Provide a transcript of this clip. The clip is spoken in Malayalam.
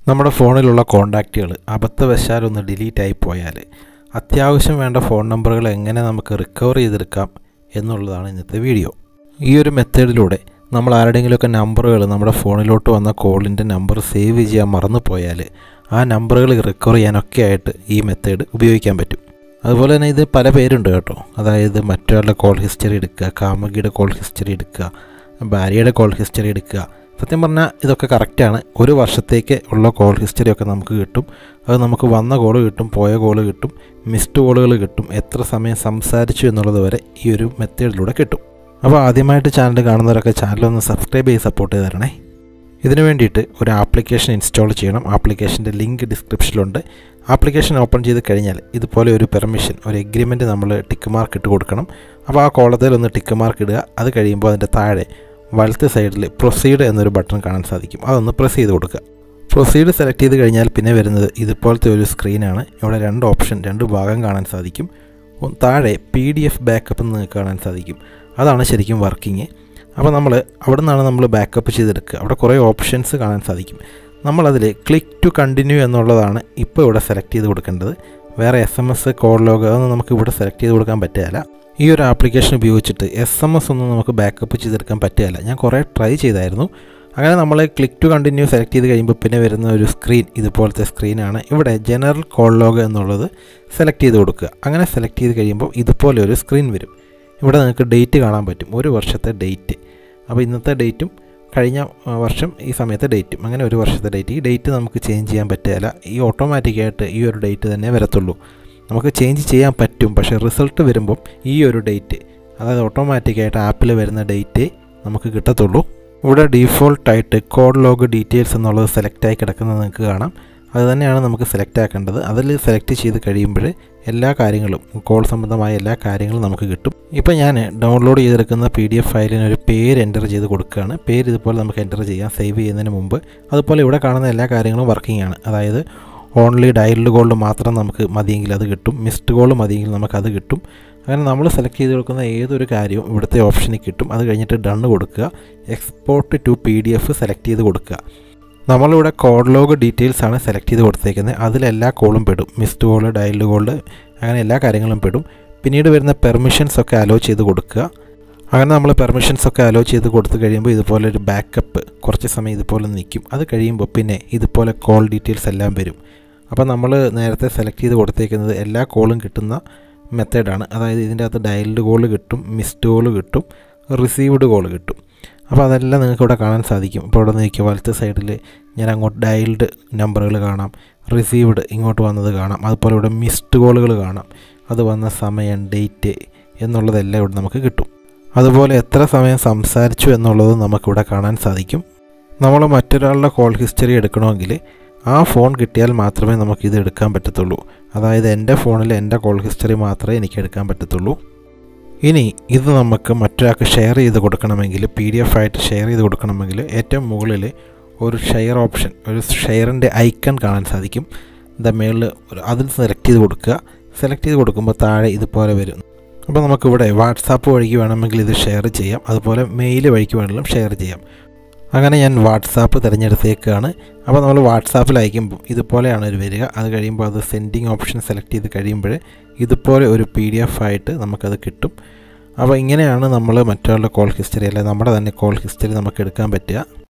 നമ്മുടെ ഫോണിലുള്ള കോണ്ടാക്റ്റുകൾ അബദ്ധവശാൽ ഒന്ന് ഡിലീറ്റ് ആയി പോയാൽ അത്യാവശ്യം വേണ്ട ഫോൺ നമ്പറുകൾ എങ്ങനെ നമുക്ക് റിക്കവർ ചെയ്തെടുക്കാം എന്നുള്ളതാണ് ഇന്നത്തെ വീഡിയോ ഈ ഒരു മെത്തേഡിലൂടെ നമ്മൾ ആരുടെയെങ്കിലുമൊക്കെ നമ്പറുകൾ നമ്മുടെ ഫോണിലോട്ട് വന്ന കോളിൻ്റെ നമ്പർ സേവ് ചെയ്യാൻ മറന്നു പോയാൽ ആ നമ്പറുകൾ റിക്കവർ ചെയ്യാനൊക്കെ ആയിട്ട് ഈ മെത്തേഡ് ഉപയോഗിക്കാൻ പറ്റും അതുപോലെ തന്നെ ഇത് പല പേരുണ്ട് കേട്ടോ അതായത് മറ്റൊരാളുടെ കോൾ ഹിസ്റ്ററി എടുക്കുക കാമുകിയുടെ കോൾ ഹിസ്റ്ററി എടുക്കുക ഭാര്യയുടെ കോൾ ഹിസ്റ്ററി എടുക്കുക സത്യം പറഞ്ഞാൽ ഇതൊക്കെ കറക്റ്റാണ് ഒരു വർഷത്തേക്ക് ഉള്ള കോൾ ഹിസ്റ്ററി ഒക്കെ നമുക്ക് കിട്ടും അത് നമുക്ക് വന്ന കോൾ കിട്ടും പോയ കോൾ കിട്ടും മിസ്ഡ് കോളുകൾ കിട്ടും എത്ര സമയം സംസാരിച്ചു എന്നുള്ളത് വരെ ഈ ഒരു മെത്തേഡിലൂടെ കിട്ടും അപ്പോൾ ആദ്യമായിട്ട് ചാനൽ കാണുന്നവരൊക്കെ ചാനലൊന്ന് സബ്സ്ക്രൈബ് ചെയ്ത് സപ്പോർട്ട് ചെയ്ത് തരണേ ഇതിനു വേണ്ടിയിട്ട് ഒരു ആപ്ലിക്കേഷൻ ഇൻസ്റ്റാൾ ചെയ്യണം ആപ്ലിക്കേഷൻ്റെ ലിങ്ക് ഡിസ്ക്രിപ്ഷനിലുണ്ട് ആപ്ലിക്കേഷൻ ഓപ്പൺ ചെയ്ത് കഴിഞ്ഞാൽ ഇതുപോലെ ഒരു പെർമിഷൻ ഒരു എഗ്രിമെൻറ്റ് നമ്മൾ ടിക്ക് മാർക്ക് ഇട്ട് കൊടുക്കണം അപ്പോൾ ആ കോളത്തിൽ ഒന്ന് ടിക്ക് മാർക്ക് ഇടുക അത് കഴിയുമ്പോൾ അതിൻ്റെ താഴെ വലത്തെ സൈഡിൽ പ്രൊസീഡ് എന്നൊരു ബട്ടൺ കാണാൻ സാധിക്കും അതൊന്ന് പ്രസ് ചെയ്ത് കൊടുക്കുക പ്രൊസീഡ് സെലക്ട് ചെയ്ത് കഴിഞ്ഞാൽ പിന്നെ വരുന്നത് ഇതുപോലത്തെ ഒരു സ്ക്രീനാണ് ഇവിടെ രണ്ട് ഓപ്ഷൻ രണ്ട് ഭാഗം കാണാൻ സാധിക്കും ഒന്ന് താഴെ പി ഡി എഫ് ബാക്കപ്പ് എന്ന് കാണാൻ സാധിക്കും അതാണ് ശരിക്കും വർക്കിംഗ് അപ്പോൾ നമ്മൾ അവിടെ നിന്നാണ് നമ്മൾ ബാക്കപ്പ് ചെയ്തെടുക്കുക അവിടെ കുറേ ഓപ്ഷൻസ് കാണാൻ സാധിക്കും നമ്മളതിൽ ക്ലിക്ക് ടു കണ്ടിന്യൂ എന്നുള്ളതാണ് ഇപ്പോൾ ഇവിടെ സെലക്ട് ചെയ്ത് കൊടുക്കേണ്ടത് വേറെ S M S call log അതൊന്നും നമുക്ക് ഇവിടെ സെലക്ട് ചെയ്ത് കൊടുക്കാൻ പറ്റുകയില്ല ഈ ഒരു ആപ്ലിക്കേഷൻ ഉപയോഗിച്ചിട്ട് എസ് എം എസ് ഒന്നും നമുക്ക് ബാക്കപ്പ് ചെയ്തെടുക്കാൻ പറ്റുകയില്ല ഞാൻ കുറേ ട്രൈ ചെയ്തായിരുന്നു അങ്ങനെ നമ്മൾ ക്ലിക്ക് ടു കണ്ടിന്യൂ സെലക്ട് ചെയ്ത് കഴിയുമ്പോൾ പിന്നെ വരുന്ന ഒരു സ്ക്രീൻ ഇതുപോലത്തെ സ്ക്രീനാണ് ഇവിടെ ജനറൽ കോൾ ലോഗ് എന്നുള്ളത് സെലക്ട് ചെയ്ത് കൊടുക്കുക അങ്ങനെ സെലക്ട് ചെയ്ത് കഴിയുമ്പോൾ ഇതുപോലെ ഒരു സ്ക്രീൻ വരും ഇവിടെ നിങ്ങൾക്ക് ഡേറ്റ് കാണാൻ പറ്റും ഒരു വർഷത്തെ ഡേറ്റ് അപ്പോൾ ഇന്നത്തെ ഡേറ്റും കഴിഞ്ഞ വർഷം ഈ സമയത്തെ ഡേറ്റും അങ്ങനെ ഒരു വർഷത്തെ ഡേറ്റ് ഈ ഡേറ്റ് നമുക്ക് ചേഞ്ച് ചെയ്യാൻ പറ്റുകയില്ല ഈ ഓട്ടോമാറ്റിക്കായിട്ട് ഈ ഒരു ഡേറ്റ് തന്നെ വരത്തുള്ളൂ നമുക്ക് ചേഞ്ച് ചെയ്യാൻ പറ്റും പക്ഷേ റിസൾട്ട് വരുമ്പം ഈ ഒരു ഡേറ്റ് അതായത് ഓട്ടോമാറ്റിക്കായിട്ട് ആപ്പിൽ വരുന്ന ഡേറ്റേ നമുക്ക് കിട്ടത്തുള്ളൂ ഇവിടെ ഡീഫോൾട്ടായിട്ട് കോഡ് ലോഗ് ഡീറ്റെയിൽസ് എന്നുള്ളത് സെലക്ട് ആയി കിടക്കുന്നത് നിങ്ങൾക്ക് കാണാം അത് തന്നെയാണ് നമുക്ക് സെലക്ട് ആക്കേണ്ടത് അതിൽ സെലക്ട് ചെയ്ത് കഴിയുമ്പോൾ എല്ലാ കാര്യങ്ങളും കോൾ സംബന്ധമായ എല്ലാ കാര്യങ്ങളും നമുക്ക് കിട്ടും ഇപ്പോൾ ഞാൻ ഡൗൺലോഡ് ചെയ്തെടുക്കുന്ന പി ഡി എഫ് ഫയലിന് ഒരു പേര് എൻ്റർ ചെയ്ത് കൊടുക്കുകയാണ് പേര് ഇതുപോലെ നമുക്ക് എൻ്റർ ചെയ്യാം സേവ് ചെയ്യുന്നതിന് മുമ്പ് അതുപോലെ ഇവിടെ കാണുന്ന എല്ലാ കാര്യങ്ങളും വർക്കിംഗ് ആണ് അതായത് ഓൺലി ഡയൽഡ് ഗോൾഡ് മാത്രം നമുക്ക് മതിയെങ്കിൽ അത് കിട്ടും മിസ്ഡ് ഗോൾഡ് മതിയെങ്കിൽ നമുക്കത് കിട്ടും അങ്ങനെ നമ്മൾ സെലക്ട് ചെയ്ത് കൊടുക്കുന്ന ഏതൊരു കാര്യവും ഇവിടുത്തെ ഓപ്ഷനിൽ കിട്ടും അത് കഴിഞ്ഞിട്ട് ഡണ്ണ് കൊടുക്കുക export to P D F select ചെയ്ത് കൊടുക്കുക നമ്മളിവിടെ കോഡ് ലോഗ് ഡീറ്റെയിൽസ് ആണ് സെലക്ട് ചെയ്ത് കൊടുത്തേക്കുന്നത് അതിലെല്ലാ കോളും പെടും മിസ്ഡ് കോള് ഡയൽഡ് ഗോൾഡ് അങ്ങനെ എല്ലാ കാര്യങ്ങളും പെടും പിന്നീട് വരുന്ന പെർമിഷൻസ് ഒക്കെ അലോ ചെയ്ത് കൊടുക്കുക അങ്ങനെ നമ്മൾ പെർമിഷൻസ് ഒക്കെ അലോ ചെയ്ത് കൊടുത്തു കഴിയുമ്പോൾ ഇതുപോലെ ഒരു ബാക്കപ്പ് കുറച്ച് സമയം ഇതുപോലെ നിൽക്കും അത് കഴിയുമ്പോൾ പിന്നെ ഇതുപോലെ കോൾ ഡീറ്റെയിൽസ് എല്ലാം വരും അപ്പോൾ നമ്മൾ നേരത്തെ സെലക്ട് ചെയ്ത് കൊടുത്തേക്കുന്നത് എല്ലാ കോളും കിട്ടുന്ന മെത്തേഡാണ് അതായത് ഇതിൻ്റെ അകത്ത് ഡയൽഡ് കോൾ കിട്ടും മിസ്ഡ് കോൾ കിട്ടും റിസീവ്ഡ് കോൾ കിട്ടും അപ്പോൾ അതെല്ലാം നിങ്ങൾക്ക് ഇവിടെ കാണാൻ സാധിക്കും ഇപ്പോൾ ഇവിടെ നിൽക്കുക വലത്തെ സൈഡിൽ ഞാൻ അങ്ങോട്ട് ഡയൽഡ് നമ്പറുകൾ കാണാം റിസീവ്ഡ് ഇങ്ങോട്ട് വന്നത് കാണാം അതുപോലെ ഇവിടെ മിസ്ഡ് കോളുകൾ കാണാം അത് വന്ന സമയം ഡേറ്റ് എന്നുള്ളതെല്ലാം ഇവിടെ നമുക്ക് കിട്ടും അതുപോലെ എത്ര സമയം സംസാരിച്ചു എന്നുള്ളത് നമുക്കിവിടെ കാണാൻ സാധിക്കും നമ്മൾ മറ്റൊരാളുടെ കോൾ ഹിസ്റ്ററി എടുക്കണമെങ്കിൽ ആ ഫോൺ കിട്ടിയാൽ മാത്രമേ നമുക്കിത് എടുക്കാൻ പറ്റത്തുള്ളൂ അതായത് എൻ്റെ ഫോണിൽ എൻ്റെ കോൾ ഹിസ്റ്ററി മാത്രമേ എനിക്ക് എടുക്കാൻ പറ്റത്തുള്ളൂ ഇനി ഇത് നമുക്ക് മറ്റൊരാൾക്ക് ഷെയർ ചെയ്ത് കൊടുക്കണമെങ്കിൽ പി ഡി എഫ് ആയിട്ട് ഷെയർ ചെയ്ത് കൊടുക്കണമെങ്കിൽ ഏറ്റവും മുകളിൽ ഒരു ഷെയർ ഓപ്ഷൻ ഒരു ഷെയറിൻ്റെ ഐക്കൺ കാണാൻ സാധിക്കും എന്താ മേളിൽ അതിൽ സെലക്ട് ചെയ്ത് കൊടുക്കുക സെലക്ട് ചെയ്ത് കൊടുക്കുമ്പോൾ താഴെ ഇതുപോലെ വരും അപ്പോൾ നമുക്കിവിടെ വാട്സാപ്പ് വഴിക്ക് വേണമെങ്കിൽ ഇത് ഷെയർ ചെയ്യാം അതുപോലെ മെയിൽ വഴിക്ക് വേണമെങ്കിലും ഷെയർ ചെയ്യാം അങ്ങനെ ഞാൻ വാട്സാപ്പ് തിരഞ്ഞെടുത്തേക്കാണ് അപ്പോൾ നമ്മൾ വാട്സാപ്പിൽ അയക്കുമ്പോൾ ഇതുപോലെയാണ് ഒരു വരിക അത് കഴിയുമ്പോൾ അത് സെൻഡിങ് ഓപ്ഷൻ സെലക്ട് ചെയ്ത് കഴിയുമ്പോൾ ഇതുപോലെ ഒരു പി ഡി എഫ് ആയിട്ട് നമുക്കത് കിട്ടും അപ്പോൾ ഇങ്ങനെയാണ് നമ്മൾ മറ്റൊരാളുടെ കോൾ ഹിസ്റ്ററി അല്ലെ നമ്മുടെ തന്നെ കോൾ ഹിസ്റ്ററി നമുക്ക് എടുക്കാൻ പറ്റുക